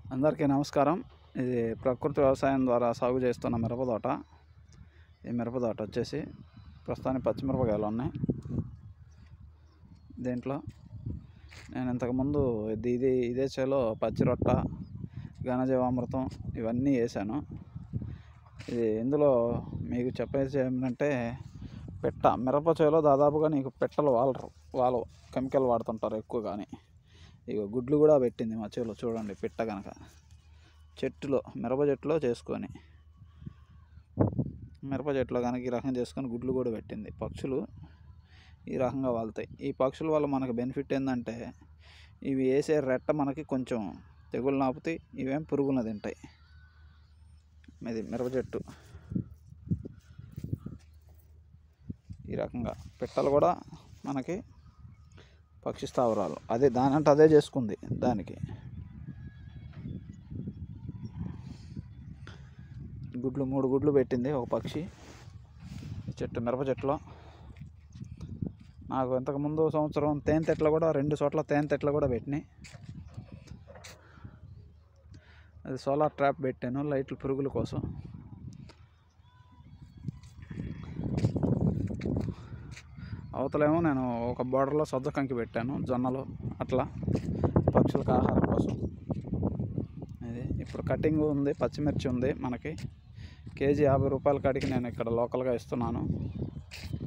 అందరికీ నమస్కారం ఇది ప్రకృతి వ్యవసాయం ద్వారా సాగు చేస్తున్న మిరప తోట ఈ మిరప తోట వచ్చేసి ప్రస్తుతానికి పచ్చిమిరపకాయలు ఉన్నాయి దీంట్లో నేను ఇంతకుముందు ఇది ఇది ఇదే చేలో పచ్చి రొట్ట ఘనజీవామృతం ఇవన్నీ వేసాను ఇది ఇందులో మీకు చెప్పేది ఏమిటంటే పెట్ట మిరప చేలో దాదాపుగా నీకు పెట్టలు వాలరు వాళ్ళు కెమికల్ వాడుతుంటారు ఎక్కువ కానీ ఇక గుడ్లు కూడా పెట్టింది మా చేలో చూడండి పిట్ట కనుక చెట్టులో మిరప చెట్టులో చేసుకొని మిరప చెట్టులో కనుక ఈ రకంగా చేసుకొని గుడ్లు కూడా పెట్టింది పక్షులు ఈ రకంగా వాళ్తాయి ఈ పక్షుల వల్ల మనకు బెనిఫిట్ ఏంటంటే ఇవి వేసే రెట్ట మనకి కొంచెం తెగులు నాపుతాయి ఇవేం పురుగులను తింటాయి ఇది మిరప చెట్టు ఈ రకంగా పిట్టలు కూడా మనకి పక్షి స్థావరాలు అదే దానంటే అదే చేసుకుంది దానికి గుడ్లు మూడు గుడ్లు పెట్టింది ఒక పక్షి ఈ చెట్టు మిరప చెట్టులో నాకు ఇంతకుముందు సంవత్సరం తేనె తెట్లు కూడా రెండు చోట్ల తేనె తెట్లు కూడా పెట్టినాయి అది సోలార్ ట్రాప్ పెట్టాను లైట్లు పురుగుల కోసం అవతలేమో నేను ఒక బోర్డర్లో సొద్ద కంకి పెట్టాను జొన్నలు అట్లా పక్షులకు ఆహారం కోసం ఇది ఇప్పుడు కటింగ్ ఉంది పచ్చిమిర్చి ఉంది మనకి కేజీ యాభై రూపాయల కాడికి నేను ఇక్కడ లోకల్గా ఇస్తున్నాను